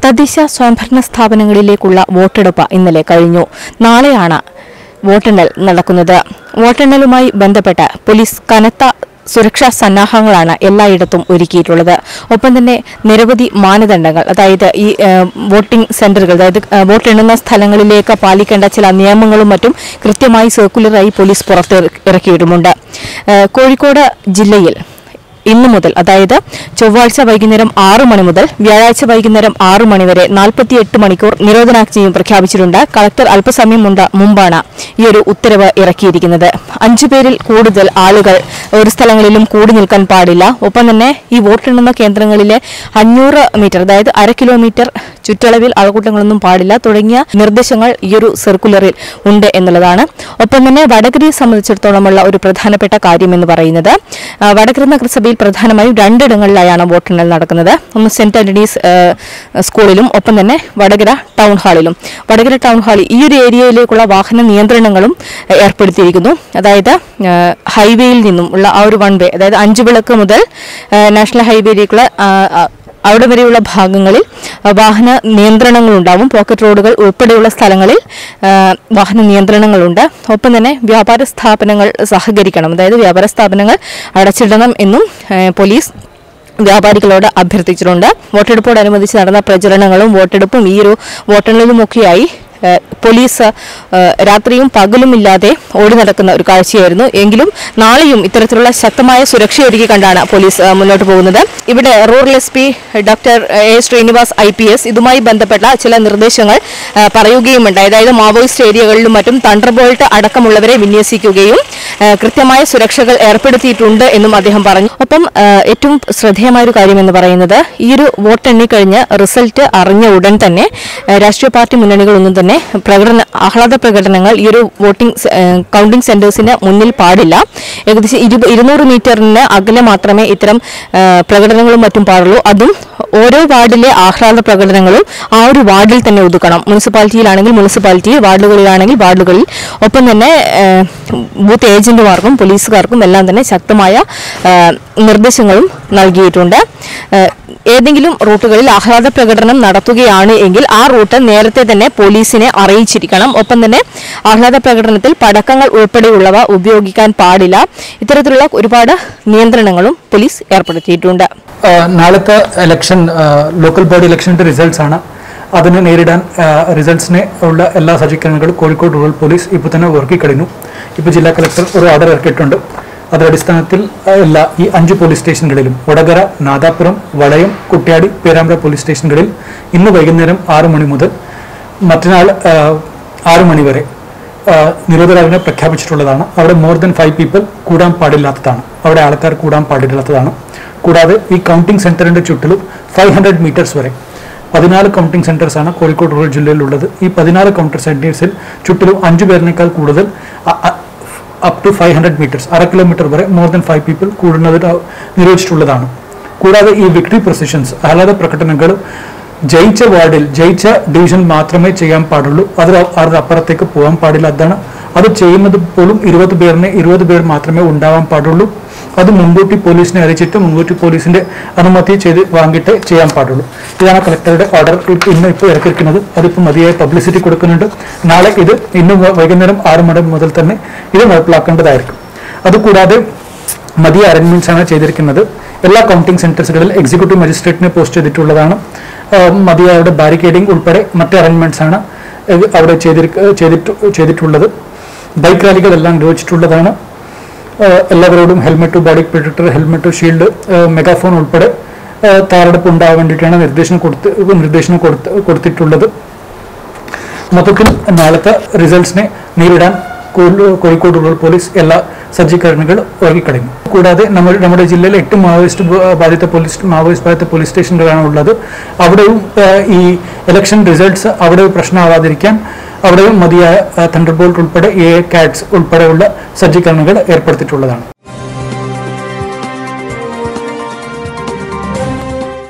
തദ്ദേശ സ്വയംഭരണ സ്ഥാപനങ്ങളിലേക്കുള്ള വോട്ടെടുപ്പ് ഇന്നലെ കഴിഞ്ഞു നാളെയാണ് വോട്ടെണ്ണൽ നടക്കുന്നത് വോട്ടെണ്ണലുമായി ബന്ധപ്പെട്ട് പോലീസ് കനത്ത സുരക്ഷാ സന്നാഹങ്ങളാണ് എല്ലായിടത്തും ഒരുക്കിയിട്ടുള്ളത് ഒപ്പം തന്നെ നിരവധി മാനദണ്ഡങ്ങൾ അതായത് ഈ ഏഹ്, വോട്ടിംഗ് സെന്ററുകൾ അതായത് ഏഹ്, വോട്ടെണ്ണുന്ന സ്ഥലങ്ങളിലേക്ക് പാലിക്കേണ്ട ചില നിയമങ്ങളും മറ്റും കൃത്യമായി സർക്കുലറായി പോലീസ് പുറത്ത് ഇറക്കിയിട്ടുമുണ്ട് ഏഹ്, കോഴിക്കോട് ജില്ലയിൽ ഇന്നു മുതൽ അതായത് ചൊവ്വാഴ്ച വൈകുന്നേരം ആറു മണി മുതൽ വ്യാഴാഴ്ച വൈകുന്നേരം ആറു മണി വരെ നാൽപ്പത്തിയെട്ട് മണിക്കൂർ നിരോധനാജ്ഞയും പ്രഖ്യാപിച്ചിട്ടുണ്ട് കളക്ടർ അല്പസമയം മുണ്ട് മുമ്പാണ് ഈ ഒരു ഉത്തരവ് ഇറക്കിയിരിക്കുന്നത് അഞ്ചു പേരിൽ കൂടുതൽ ആളുകൾ ഒരു സ്ഥലങ്ങളിലും കൂടി നിൽക്കാൻ പാടില്ല ഒപ്പം തന്നെ ഈ വോട്ടെണ്ണുന്ന കേന്ദ്രങ്ങളിലെ അഞ്ഞൂറ് മീറ്റർ അതായത് അര കിലോമീറ്റർ ചുറ്റളവിൽ ആൾക്കൂട്ടങ്ങളൊന്നും പാടില്ല തുടങ്ങിയ നിർദ്ദേശങ്ങൾ ഈ ഒരു സർക്കുലറിൽ ഉണ്ട് എന്നുള്ളതാണ് ഒപ്പം തന്നെ വടകരയെ സംബന്ധിച്ചിടത്തോളമുള്ള ഒരു പ്രധാനപ്പെട്ട കാര്യം എന്ന് പറയുന്നത് ആ, വടകര നഗരസഭയിൽ പ്രധാനമായും രണ്ടിടങ്ങളിലായാണ് വോട്ടെണ്ണൽ നടക്കുന്നത് ഒന്ന് സെന്റ് ആന്റണീസ് ആ, സ്കൂളിലും ഒപ്പം തന്നെ വടകര ടൗൺ ഹാളിലും വടകര ടൗൺ ഹാളിൽ ഈ ഒരു ഏരിയയിലേക്കുള്ള വാഹന നിയന്ത്രണങ്ങളും ആ, ഏർപ്പെടുത്തിയിരിക്കുന്നു അതായത് ആ, ഹൈവേയിൽ നിന്നും ഉള്ള ആ ഒരു വൺ വേ അതായത് അഞ്ചു വിളക്ക് മുതൽ ആ, നാഷണൽ ഹൈവേയിലേക്കുള്ള ആ, ആ, അവിടെ വരെയുള്ള ഭാഗങ്ങളിൽ ആ, വാഹന നിയന്ത്രണങ്ങളുണ്ടാവും പോക്കറ്റ് റോഡുകൾ ഉൾപ്പെടെയുള്ള സ്ഥലങ്ങളിൽ ആ, വാഹന നിയന്ത്രണങ്ങളുണ്ട് ഒപ്പം തന്നെ വ്യാപാര സ്ഥാപനങ്ങൾ സഹകരിക്കണം അതായത് വ്യാപാര സ്ഥാപനങ്ങൾ അടച്ചിടണം എന്നും ആ, പോലീസ് വ്യാപാരികളോട് അഭ്യർത്ഥിച്ചിട്ടുണ്ട് വോട്ടെടുപ്പോടനുബന്ധിച്ച് നടന്ന പ്രചരണങ്ങളും വോട്ടെടുപ്പും ഈ ഒരു വോട്ടെണ്ണലുമൊക്കെയായി ഏഹ് പോലീസ് ഏഹ് രാത്രിയും പകലുമില്ലാതെ ഓടി നടക്കുന്ന ഒരു കാഴ്ചയായിരുന്നു എങ്കിലും നാളെയും ഇത്തരത്തിലുള്ള ശക്തമായ സുരക്ഷയൊരുക്കി കണ്ടാണ് പോലീസ് ഏഹ് മുന്നോട്ട് പോകുന്നത് ഇവിടെ rural S P doctor A Srinivas I P S ഇതുമായി ബന്ധപ്പെട്ട ചില നിർദ്ദേശങ്ങൾ ഏഹ് പറയുകയുമുണ്ട് അതായത് മാവോയിസ്റ്റ് ഏരിയകളിലും മറ്റും തണ്ടർബോൾട്ട് അടക്കമുള്ളവരെ വിന്യസിക്കുകയും ഏഹ് കൃത്യമായ സുരക്ഷകൾ ഏർപ്പെടുത്തിയിട്ടുണ്ട് എന്നും അദ്ദേഹം പറഞ്ഞു ഒപ്പം ഏഹ് ഏറ്റവും ശ്രദ്ധേയമായ ഒരു കാര്യം എന്ന് പറയുന്നത് ഈ ഒരു വോട്ടെണ്ണി കഴിഞ്ഞ് റിസൾട്ട് അറിഞ്ഞ ഉടൻ തന്നെ ഏഹ് രാഷ്ട്രീയ പാർട്ടി മുന്നണികളൊന്നും തന്നെ പ്രകടന ആഹ്ലാദ പ്രകടനങ്ങൾ ഈ ഒരു വോട്ടിംഗ് സെ- ഏഹ് കൗണ്ടിംഗ് സെന്റേഴ്സിന് മുന്നിൽ പാടില്ല ഏകദേശം ഇരു- ഇരുന്നൂറ് മീറ്ററിന് അകലെ മാത്രമേ ഇത്തരം ഏഹ് പ്രകടനങ്ങളും മറ്റും പാടുള്ളൂ അതും ഓരോ വാർഡിലെ ആഹ്ലാദ പ്രകടനങ്ങളും ആ ഒരു വാർഡിൽ തന്നെ ഒതുക്കണം മുനിസിപ്പാലിറ്റിയിലാണെങ്കിൽ മുനിസിപ്പാലിറ്റിയിൽ വാർഡുകളിലാണെങ്കിൽ വാർഡുകളിൽ ഒപ്പം തന്നെ ഏഹ്, ബൂത്ത് ഏജന്റുമാർക്കും പോലീസുകാർക്കും എല്ലാം തന്നെ ശക്തമായ ഏഹ്, നിർദ്ദേശങ്ങളും നൽകിയിട്ടുണ്ട് ഏഹ്, ഏതെങ്കിലും റൂട്ടുകളിൽ ആഹ്ലാദ പ്രകടനം നടത്തുകയാണ് എങ്കിൽ ആ റൂട്ട് നേരത്തെ തന്നെ പോലീസിനെ അറിയിച്ചിരിക്കണം ഒപ്പം തന്നെ ആഹ്ലാദ പ്രകടനത്തിൽ പടക്കങ്ങൾ ഉൾപ്പെടെയുള്ളവ ഉപയോഗിക്കാൻ പാടില്ല ഇത്തരത്തിലുള്ള ഒരുപാട് നിയന്ത്രണങ്ങളും പോലീസ് ഏർപ്പെടുത്തിയിട്ടുണ്ട് ആ, നാളത്തെ ഇലക്ഷൻ ലോക്കൽ ബോഡി ഇലക്ഷൻ്റെ റിസൾട്ട്സ് ആണ് അതിനെ നേരിടാൻ റിസൾട്ട്സിനെ ഉള്ള എല്ലാ സജ്ജീകരണങ്ങളും കോഴിക്കോട് റൂറൽ പോലീസ് ഇപ്പോൾ തന്നെ വർക്കി കഴിഞ്ഞു ഇപ്പോൾ ജില്ലാ കളക്ടർ ഒരു ഓർഡർ ഇറക്കിയിട്ടുണ്ട് അതിന്റെ അടിസ്ഥാനത്തിൽ ആ, എല്ലാ ഈ അഞ്ച് പോലീസ് സ്റ്റേഷനുകളിലും വടകര നാദാപുരം വളയം കുട്ട്യാടി പേരാമ്പ്ര പോലീസ് സ്റ്റേഷനുകളിൽ ഇന്ന് വൈകുന്നേരം ആറ് മണി മുതൽ മറ്റന്നാൾ ആ, ആറ് മണി വരെ ആ, നിരോധനാജ്ഞ പ്രഖ്യാപിച്ചിട്ടുള്ളതാണ് അവിടെ മോർ ദൻ ഫൈവ് പീപ്പിൾ കൂടാൻ പാടില്ലാത്തതാണ് അവിടെ ആൾക്കാർ കൂടാൻ പാടില്ലാത്തതാണ് കൂടാതെ ഈ കൗണ്ടിംഗ് സെന്ററിന്റെ ചുറ്റിലും ഫൈവ് ഹൺഡ്രഡ് മീറ്റേഴ്സ് വരെ പതിനാല് കൗണ്ടിംഗ് സെന്റേഴ്സ് ആണ് കോഴിക്കോട് റൂറൽ ജില്ലയിലുള്ളത് ഈ പതിനാല് കൗണ്ടർ സെന്റേഴ്സിൽ ചുറ്റിലും അഞ്ചു പേരിനേക്കാൾ കൂടുതൽ up to five hundred metres അര കിലോമീറ്റർ വരെ മോർ ദൻ ഫൈവ് പീപ്പിൾ കൂടുന്നത് നിരോധിച്ചിട്ടുള്ളതാണ് കൂടാതെ ഈ വിക്ടറി പ്രൊസിഷൻസ് ആഹ്ലാദ പ്രകടനങ്ങൾ ജയിച്ച വാർഡിൽ ജയിച്ച ഡിവിഷൻ മാത്രമേ ചെയ്യാൻ പാടുള്ളൂ അത് അത് അപ്പുറത്തേക്ക് പോകാൻ പാടില്ല അതാണ് അത് ചെയ്യുന്നത് പോലും ഇരുപത് പേരിന് ഇരുപത് പേർ മാത്രമേ ഉണ്ടാവാൻ പാടുള്ളൂ അത് മുൻകൂട്ടി പോലീസിനെ അറിയിച്ചിട്ട് മുൻകൂട്ടി പോലീസിന്റെ അനുമതി ചെയ്ത് വാങ്ങിയിട്ട് ചെയ്യാൻ പാടുള്ളൂ ഇതാണ് കളക്ടറുടെ ഓർഡർ ഇന്ന് ഇപ്പോൾ ഇറക്കിയിരിക്കുന്നത് അതിപ്പോൾ മതിയായ പബ്ലിസിറ്റി കൊടുക്കുന്നുണ്ട് നാളെ ഇത് ഇന്ന് വ- വൈകുന്നേരം ആറ് മണി മുതൽ തന്നെ ഇത് നടപ്പിലാക്കേണ്ടതായിരിക്കും അതുകൂടാതെ മതിയ അറേഞ്ച്മെന്റ്സ് ആണ് ചെയ്തിരിക്കുന്നത് എല്ലാ കൗണ്ടിംഗ് സെന്റേഴ്സുകളിൽ എക്സിക്യൂട്ടീവ് മജിസ്ട്രേറ്റിനെ പോസ്റ്റ് ചെയ്തിട്ടുള്ളതാണ് ആ, മതിയായ ബാരിക്കേഡിംഗ് ഉൾപ്പെടെ മറ്റ് അറേഞ്ച്മെന്റ്സ് ആണ് ഇത് അവിടെ ചെയ്തിരിക്ക ചെയ്തിട്ട് ചെയ്തിട്ടുള്ളത് ബൈക്ക് റാലികളെല്ലാം നിർവഹിച്ചിട്ടുള്ളതാണ് ആ, എല്ലാവരോടും helmet body protector helmet shield megaphone ഉൾപ്പെടെ ആ, തയ്യാറെടുപ്പ് ഉണ്ടാകാൻ വേണ്ടിയിട്ടാണ് നിർദ്ദേശം കൊടുത്ത് നിർദ്ദേശം കൊടുത്ത് കൊടുത്തിട്ടുള്ളത് മൊത്തത്തിൽ നാളത്തെ റിസൾട്ട്സിനെ നേരിടാൻ കോ- കോഴിക്കോട് റൂറൽ പോലീസ് എല്ലാ സജ്ജീകരണങ്ങൾ ഒരുക്കിക്കഴിഞ്ഞു കൂടാതെ നമ്മൾ നമ്മുടെ ജില്ലയിൽ എട്ട് മാവോയിസ്റ്റ് ബ- ബാധിത പോലീസ് മാവോയിസ്റ്റ് ബാധിത പോലീസ് സ്റ്റേഷനുകളാണ് ഉള്ളത് അവിടെയും ആ, ഈ ഇലക്ഷൻ റിസൾട്ട്സ് അവിടെ പ്രശ്നമാവാതിരിക്കാൻ അവിടെയും മതിയായ തണ്ടർബോൾട്ട് ഉൾപ്പെടെ എ കാറ്റ്സ് ഉൾപ്പെടെയുള്ള സജ്ജീകരണങ്ങൾ ഏർപ്പെടുത്തിയിട്ടുള്ളതാണ്